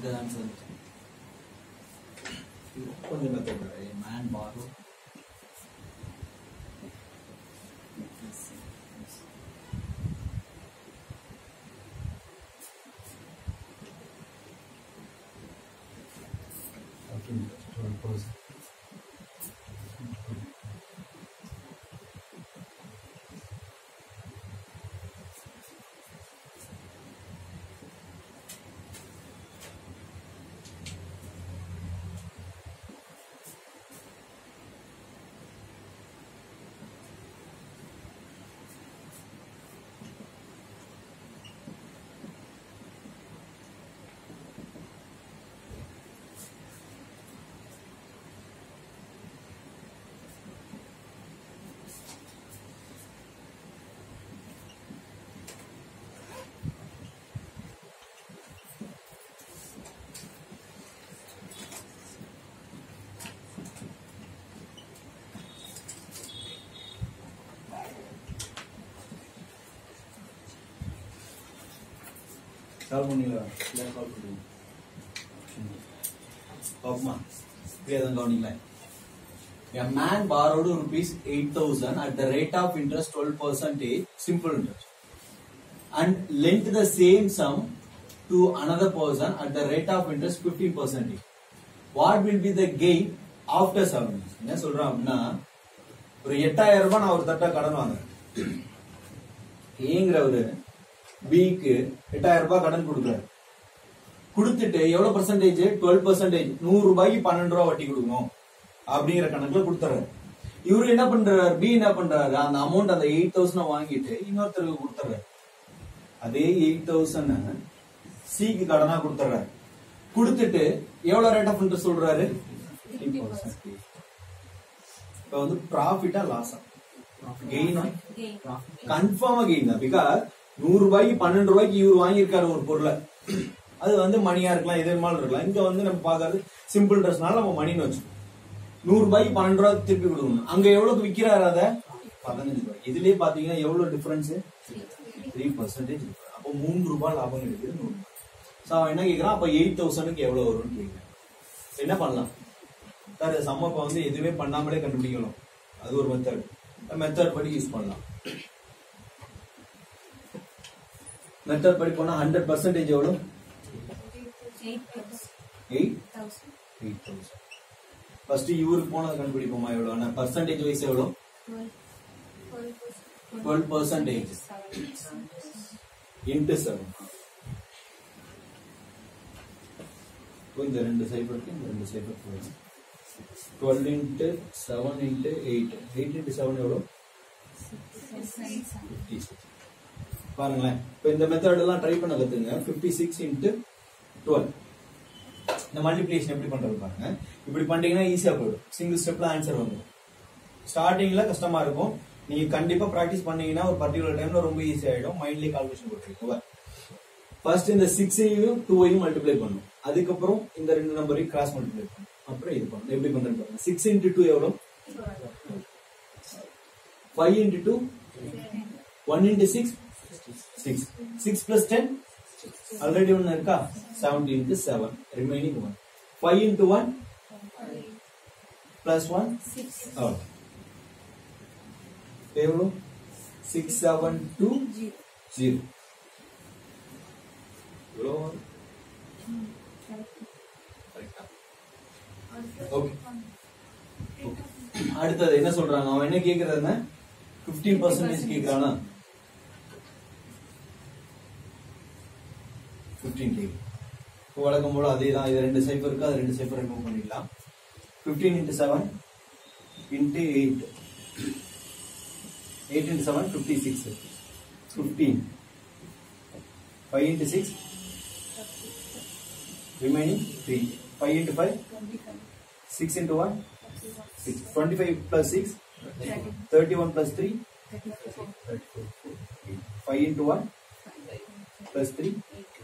the answer. கொஞ்சம் method மேன் பாரோ சால்வ் பண்ணீங்களா இல்லை சால்வ் பண்ணுங்க பாப்பமா இப்படியே தான் கவனிங்களேன் A man borrowed rupees 8000 at the rate of interest 12 percentage, simple interest, and lent the same sum to another person at the rate of interest 15 percentage. What will be the gain after seven years? என்ன சொல்றேன் அப்படின்னா ஒரு எட்டாயிரம் ரூபாய் நான் ஒரு தட்டா கடன் வாங்குறேன் ஏங்கிறவரு பிக்கு எட்டாயிரம் ரூபாய் கடன் கொடுக்குறாரு கொடுத்துட்டு எவ்வளவு பர்சன்டேஜ் டுவெல் பர்சன்டேஜ் நூறு ரூபாய்க்கு பன்னெண்டு ரூபாய் வட்டி கொடுக்கணும் அப்படிங்கிற கணக்குல கொடுத்துறாரு இவரு என்ன பண்றாரு பி என்ன பண்றாரு அந்த அமௌண்ட் அந்த எயிட் தௌசண்ட் வாங்கிட்டு இன்னொருத்தருக்கு கொடுத்துறாரு அதே எயிட் தௌசண்ட் சிக்கு கடனா கொடுத்துறாரு கொடுத்துட்டு எவ்வளவு ரேட் ஆஃப் இன்ட்ரெஸ்ட் சொல்றாரு இப்ப வந்து ப்ராஃபிட்டா லாஸா கெயினா கன்ஃபார்மா கெயின் தான் பிகாஸ் நூறு ரூபாய்க்கு பன்னெண்டு ரூபாய்க்கு இவர் வாங்கியிருக்காரு ஒரு பொருளை அது வந்து மணியா இருக்கலாம் இதே மாதிரி இருக்கலாம் இங்க வந்து நம்ம பாக்குறது சிம்பிள் ட்ரெஸ்னால நம்ம மணின்னு வச்சுக்கோம் நூறு ரூபாய்க்கு பன்னெண்டு ரூபாய் திருப்பி கொடுக்கணும் அங்க எவ்வளவுக்கு விக்கிறாரு அத பதினஞ்சு ரூபாய் இதுலயே பாத்தீங்கன்னா எவ்வளவு டிஃபரன்ஸ் த்ரீ பர்சன்டேஜ் அப்போ மூணு ரூபாய் லாபம் கிடைக்குது நூறு ரூபாய் சோ அவன் என்ன கேக்குறான் அப்ப எயிட் தௌசண்ட்க்கு எவ்வளவு வரும்னு கேக்குறான் என்ன பண்ணலாம் சார் சம்ம இப்ப வந்து எதுவுமே பண்ணாமலே கண்டுபிடிக்கலாம் அது ஒரு மெத்தட் மெத்தட் படி யூஸ் பண்ணலாம் மெத்தட் படி போனா ஹண்ட்ரட் பர்சன்டேஜ் எவ்வளவு எயிட் எயிட் தௌசண்ட் ஃபர்ஸ்ட் இவருக்கு போனது கண்டுபிடிப்போமா எவ்வளவு ஆனா பர்சன்டேஜ் வைஸ் எவ்வளவு டுவெல் பர்சன்டேஜ் இன்ட்டு செவன் இந்த ரெண்டு சைபருக்கு இந்த ரெண்டு சைபர் போயிடும் twelve into seven into eight eight into seven எவ்வளோ ஃபிஃப்டி சிக்ஸ் பாருங்களேன் இப்போ இந்த மெத்தட் எல்லாம் ட்ரை பண்ண கத்துங்க ஃபிஃப்டி சிக்ஸ் இன்ட்டு டுவெல் இந்த மல்டிப்ளிகேஷன் எப்படி பண்றது பாருங்க இப்படி பண்ணீங்கன்னா ஈஸியா போயிடும் சிங்கிள் ஸ்டெப்ல ஆன்சர் வந்துடும் ஸ்டார்டிங்ல கஷ்டமா இருக்கும் நீங்க கண்டிப்பா பிராக்டிஸ் பண்ணீங்கன்னா ஒரு பர்டிகுலர் டைம்ல ரொம்ப ஈஸி ஆயிடும் மைண்ட்லயே கால்குலேஷன் போட்டுருக்கோம் ஃபர்ஸ்ட் இந்த சிக்ஸையும் டூவையும் மல்டிப்ளை பண்ணும் அதுக்கப்புறம் இந்த ரெண்டு நம்பரையும் கிராஸ் மல்டிப்ளை பண்ணும் அப்புறம் இது பண்ணும் எப்படி பண்றேன்னு பாருங்க சிக்ஸ் இன்ட்டு டூ எவ்வளோ five into two one into six six six plus ten already ஒன்னு இருக்கா seventy into seven remaining one five into one plus one எவ்வளோ சிக்ஸ் செவன் டூ ஜீரோ எவ்வளோ ஓகே அடுத்தது என்ன சொல்றாங்க அவன் என்ன கேக்குறதுன்னா பிப்டீன் பர்சன்டேஜ் கேக்குறானா பிப்டீன் கேக்கு இப்போ வழக்கம் போல அதே தான் இது ரெண்டு சைஃபர் இருக்கு அது ரெண்டு சைஃபர் ரிமூவ் பண்ணிடலாம் fifteen into seven into eight eight into seven fifty six fifteen five into six remaining three five into five six into one six twenty five plus six thirty one plus three five into one plus three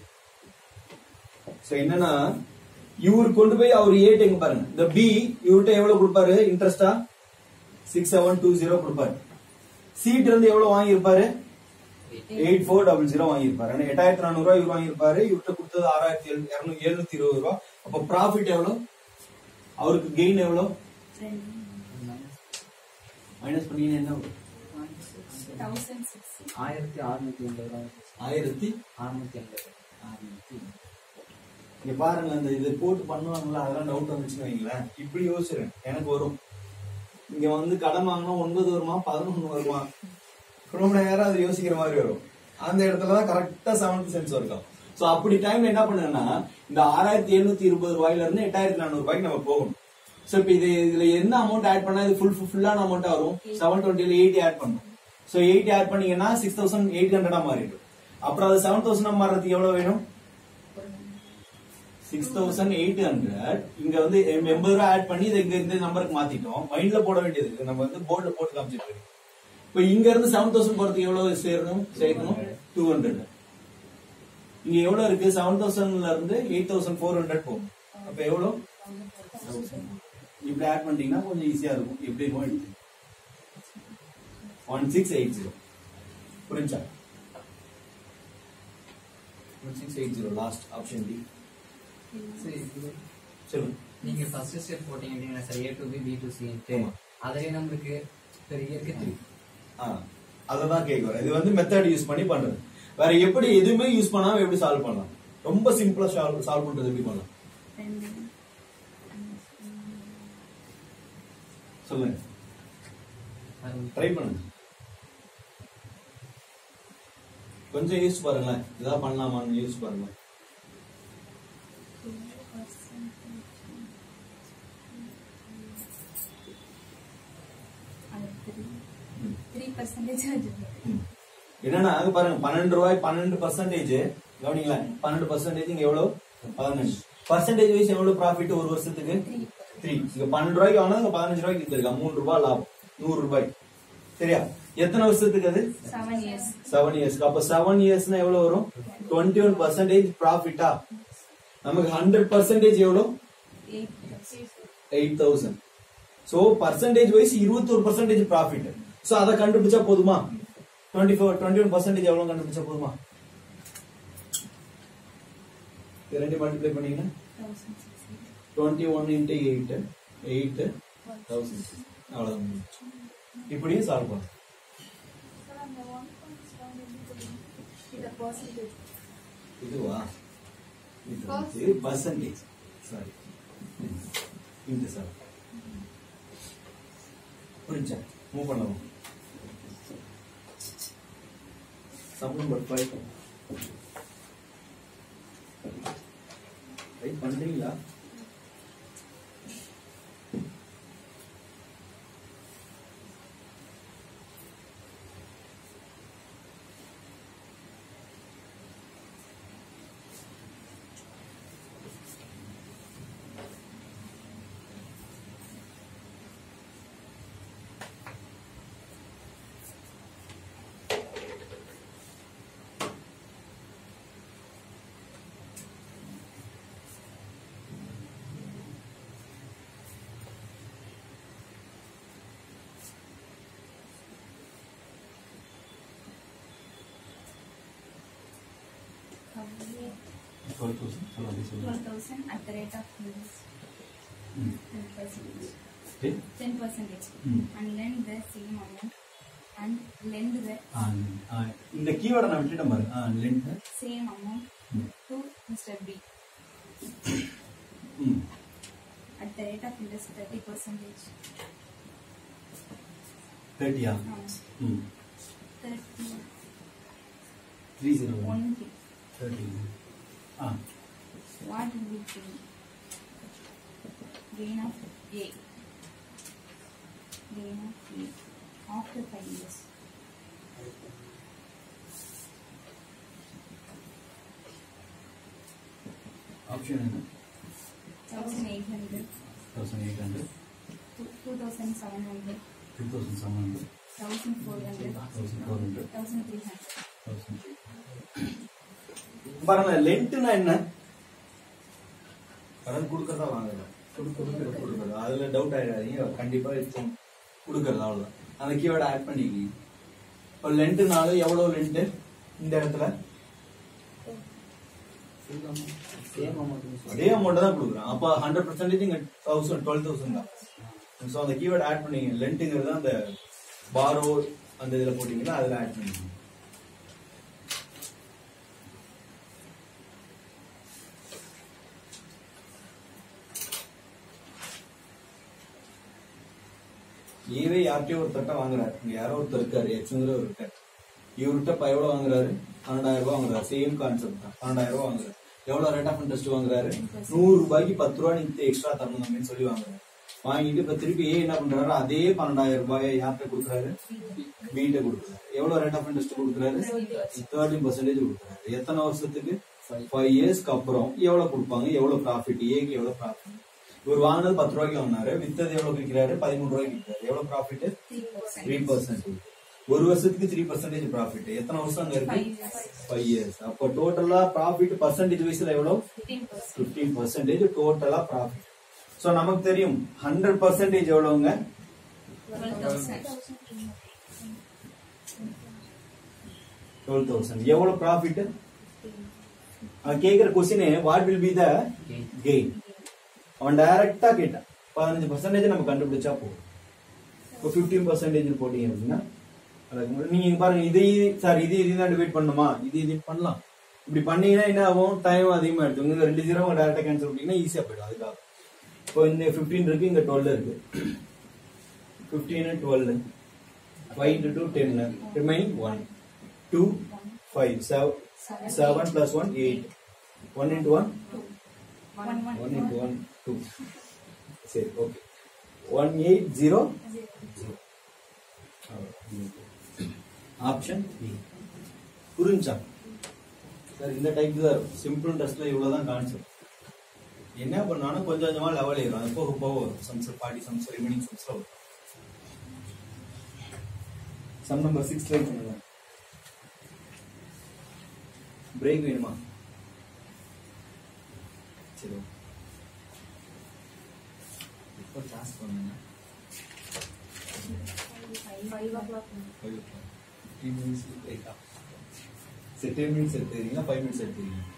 so என்னன்னா இவர் கொண்டு போய் அவர் add எங்க பாருங்க இந்த B இவர்கிட்ட எவ்வளவு கொடுப்பாரு இன்ட்ரெஸ்டா சிக்ஸ் செவன் டூ ஜீரோ கொடுப்பாரு சீட் இருந்து எவ்வளவு வாங்கியிருப்பாரு எயிட் ஃபோர் டபுள் ஜீரோ வாங்கியிருப்பாரு ஆனா எட்டாயிரத்தி நானூறு ரூபாய் இவர் வாங்கியிருப்பாரு இவர்கிட்ட கொடுத்தது ஆறாயிரத்தி இருநூத்தி எழுநூத்தி இருபது ரூபா அப்ப ப்ராஃபிட் எவ்வளவு அவருக்கு கெயின் எவ்வளவு ரெண்டு மைனஸ் பண்ணீங்கன்னா என்ன வரும்? தௌசண்ட் சிக்ஸ் ஆயிரத்தி அறுநூத்தி எண்பது ரூபாய் ஆயிரத்தி அறுநூத்தி எண்பது இங்க பாருங்க அந்த இது போட்டு பண்ணுவாங்களா அதெல்லாம் டவுட் வந்துச்சுன்னு வைங்களேன் இப்படி யோசிக்கிறேன் எனக்கு வரும் இங்க வந்து கடன் வாங்கினா ஒன்பது வருமா பதினொன்னு வருமா ரொம்ப நேரம் அது யோசிக்கிற மாதிரி வரும் அந்த இடத்துல தான் கரெக்டா செவன்த் சென்ஸ் இருக்கும் சோ அப்படி டைம்ல என்ன பண்ணுங்கன்னா இந்த ஆறாயிரத்தி எழுநூத்தி இருபது ரூபாயில இருந்து எட்டாயிரத்தி நானூறு ரூபாய்க்கு நம்ம போகணும் சோ இப்ப இது இதுல என்ன அமௌண்ட் ஆட் பண்ணா இது ஃபுல் ஃபுல்லான அமௌண்ட் வரும் செவன் டுவெண்ட்டில எயிட்டி ஆட் பண்ணும் சோ எயிட்டி ஆட் பண்ணீங்கன்னா சிக்ஸ் தௌசண்ட் எயிட் ஹண்ட்ரடா மாறிடும் அப்புறம் அது செவன் தௌசண்ட் மாறதுக்கு எவ்வளவு வேணும் சிக்ஸ் தௌசண்ட் எயிட் ஹண்ட்ரட் இங்க வந்து எம்- எண்பது ரூபா ஆட் பண்ணி இதை இங்க இந்த நம்பருக்கு மாத்திட்டோம் மைண்ட்ல போட வேண்டியது இருக்கு. நம்ம வந்து போர்டுல போட்டு காமிச்சிட்டு இருக்கோம் இப்ப இங்க இருந்து செவன் தௌசண்ட் போறதுக்கு எவ்வளவு சேரணும் சேர்க்கணும் டூ ஹண்ட்ரட் இங்க எவ்வளவு இருக்கு செவன் தௌசண்ட்ல இருந்து எயிட் தௌசண்ட் ஃபோர் ஹண்ட்ரட் போகும் அப்ப எவ்வளவு இப்படி ஆட் பண்ணிட்டீங்கன்னா கொஞ்சம் ஈஸியா இருக்கும் எப்படி இருக்கும் எடுத்து ஒன் சிக்ஸ் எயிட் ஜீரோ புரிஞ்சா one six eight zero last option D சரி சொல்லுங்க நீங்க ஃபர்ஸ்ட் ஸ்டெப் போட்டீங்க sir A to B B to C ஆமா. அதுலயே நம்மளுக்கு பெரிய இருக்கு த்ரீ அததான் கேக்குறேன் இது வந்து மெத்தட் யூஸ் பண்ணி பண்றது வேற எப்படி எதுவுமே யூஸ் பண்ணாம எப்படி சால்வ் பண்ணலாம் ரொம்ப சிம்பிளா சால்வ் சால்வ் பண்றது எப்படி பண்ணலாம் ரெண்டு சொல்லுங்க ட்ரை பண்ணுங்க கொஞ்சம் யூஸ் பாருங்களேன் இதான் பண்ணலாமான்னு யூஸ் பாருங்க ம். த்ரீ பர்சன்டேஜ் ம். என்னன்னா அங்க பாருங்க பன்னெண்டு ரூபாய் பன்னெண்டு பர்சன்டேஜ் கவனிங்களேன் பன்னெண்டு பர்சன்டேஜ் இங்க எவ்வளவு பதினஞ்சு பர்சன்டேஜ் வைஸ் எவ்வளவு ப்ராஃபிட் ஒரு வருஷத்துக்கு த்ரீ த்ரீ இங்க பன்னெண்டு ரூபாய்க்கு வாங்கினா இங்க பதினஞ்சு ரூபாய்க்கு வித்துருக்கா மூணு ரூபாய் லாபம் நூறு ரூபாய் சரியா எத்தனை வருஷத்துக்கு அது செவன் இயர்ஸ் செவன் இயர்ஸ்க்கு அப்ப செவன் இயர்ஸ்னா எவ்வளவு வரும் டுவெண்ட்டி ஒன் பர்சன்டேஜ் ப்ராஃபிட்டா நமக்கு ஹண்ட்ரட் பர்சன்டேஜ் எவ்வளவு eight eight thousand so percentage wise இருபத்தொரு பர்சன்டேஜ் ப்ராஃபிட் சோ அதை கண்டுபிடிச்சா போதுமா twenty four twenty one percentage எவ்வளவு கண்டுபிடிச்சா போதுமா இது ரெண்டு மல்டிப்ளை பண்ணீங்கன்னா thousand six twenty one into eight eight thousand அவ்வளவுதான் முடிஞ்சுச்சு. இப்படியும் சால்வ் பண்ணலாம் இது பர்சன்டேஜ் இதுவா இது வந்து பர்சன்டேஜ் சாரி இந்த சார் புரிஞ்சா மூவ் பண்ணலாம் சம் நம்பர் ஃபைவ் ரைட் பண்றீங்களா டுவெல் தௌசண்ட் சொல்லுங்க twelve thousand at the rate of ten percentage சொல்லுங்க ten percentage Mm. and lend the same amount and lend the இந்த கீவேர்டை நான் விட்டுட்டேன் பாருங்க length same amount Mm. to Mr. B ம் at the rate of interest thirty percentage. தேர்ட்டியா Um, ம் thirty three zero only. Thirty ஆ What will be the gain of A? Gain of A after five years. ஆப்ஷன் என்ன Thousand eight hundred, thousand eight hundred two thousand seven hundred, two thousand seven hundred thousand four hundred, thousand four hundred thousand three hundred. Thousand பாருங்க லென்ட்னா என்ன கடன் கொடுக்கறதா வாங்குறதா கொடுக்கறது அதுல டவுட் ஆயிடாதீங்க கண்டிப்பா இருக்கும் கொடுக்கறது அவ்வளவுதான் அந்த கீவேர்டை ஆட் பண்ணிக்கிங்க இப்போ லென்ட்னாலும் எவ்வளவு லென்ட் இந்த இடத்துல சேம் அமௌண்ட் அதே அமௌண்ட் தான் கொடுக்குறான் அப்ப ஹண்ட்ரட் பர்சன்டேஜ் இங்க தௌசண்ட் டுவெல் தௌசண்ட் தான் ஸோ அந்த கீவேர்ட் ஆட் பண்ணீங்க லென்ட்டுங்கிறது அந்த பாரோ அந்த இதுல போட்டீங்கன்னா அதுல ஆட் பண்ணீங்க ஈவே யார்கிட்டயோ ஒருத்தர்ட்ட வாங்குறாரு இங்க யாரோ ஒருத்தர் இருக்காரு எக்ஸுங்கிற இருக்காரு இவர்கிட்ட இப்ப எவ்வளவு வாங்குறாரு பன்னெண்டாயிரம் ரூபாய் வாங்குறாரு சேம் கான்செப்ட் தான் பன்னெண்டாயிரம் ரூபாய் வாங்குறாரு எவ்வளவு ரேட் ஆஃப் இன்ட்ரெஸ்ட் வாங்குறாரு நூறு ரூபாய்க்கு பத்து ரூபாய் நீங்க எக்ஸ்ட்ரா தரணும் அப்படின்னு சொல்லி வாங்குறாரு வாங்கிட்டு இப்ப திருப்பி ஏ என்ன பண்றாரு அதே பன்னெண்டாயிரம் ரூபாயை யார்கிட்ட கொடுக்குறாரு வீட்டை கொடுக்குறாரு எவ்வளவு ரேட் ஆஃப் இன்ட்ரெஸ்ட் கொடுக்குறாரு தேர்ட்டின் பர்சன்டேஜ் கொடுக்குறாரு எத்தனை வருஷத்துக்கு ஃபைவ் இயர்ஸ்க்கு அப்புறம் எவ்வளவு கொடுப்பாங்க எவ்வளவு ப்ராஃபிட் ஏக்கு எவ்வளவு ப்ராஃபிட் இவர் வாங்கினது பத்து ரூபாய்க்கு வாங்கினாரு வித்தது எவ்வளவு விற்கிறாரு பதிமூணு ரூபாய்க்கு விற்கிறாரு எவ்வளவு ப்ராஃபிட் த்ரீ பர்சன்ட் ஒரு வருஷத்துக்கு த்ரீ பர்சன்டேஜ் ப்ராஃபிட் எத்தனை வருஷம் அங்க இருக்கு ஃபைவ் இயர்ஸ் அப்போ டோட்டலா ப்ராஃபிட் பர்சன்டேஜ் வைஸ்ல எவ்வளவு பிப்டீன் பர்சன்டேஜ் டோட்டலா ப்ராஃபிட் சோ நமக்கு தெரியும் ஹண்ட்ரட் பர்சன்டேஜ் எவ்வளவுங்க டுவெல் தௌசண்ட் எவ்வளவு ப்ராஃபிட் கேக்குற question what will be the gain அவன் டைரக்டா கேட்டான் பதினஞ்சு பர்சன்டேஜ் நம்ம கண்டுபிடிச்சா போதும் இப்போ ஃபிஃப்டீன் பர்சன்டேஜ் போட்டீங்க அப்படின்னா அதுக்கு முன்னாடி நீங்க இங்க பாருங்க இது சார் இது இது தான் டிவைட் பண்ணுமா இது இது பண்ணலாம் இப்படி பண்ணீங்கன்னா என்ன ஆகும் டைம் அதிகமா எடுத்து இங்க ரெண்டு ஜீரோ டேரக்டா கேன்சல் பண்ணீங்கன்னா ஈஸியா போயிடும் அதுக்காக இப்போ இந்த ஃபிஃப்டீன் இருக்கு இங்க டுவெல் இருக்கு fifteen twelve five into two ten remaining one two five seven plus one eight one into one one into one two சரி okay one eight zero option B புரிஞ்சா சார் இந்த டைப் தான் simple ட்ரெஸ்ல இவ்வளவுதான் concept என்ன பண்ணாலும் கொஞ்சம் கொஞ்சமா லெவல் ஏறும் அது போக போக வரும் சம்ஸ் பாட்டி சம்ஸ் ரிமைனிங் சம்ஸ்ல வரும் சம் நம்பர் சிக்ஸ் ட்ரை பண்ணுங்க பிரேக் வேணுமா சரி okay. இப்போ கிளாஸ் பண்ணுங்க five o'clock five o'clock fifteen minutes பிரேக்கா சரி டென் மினிட்ஸ் எடுத்துக்கிறீங்களா ஃபைவ் மினிட்ஸ் எடுத்துக்கிறீங்க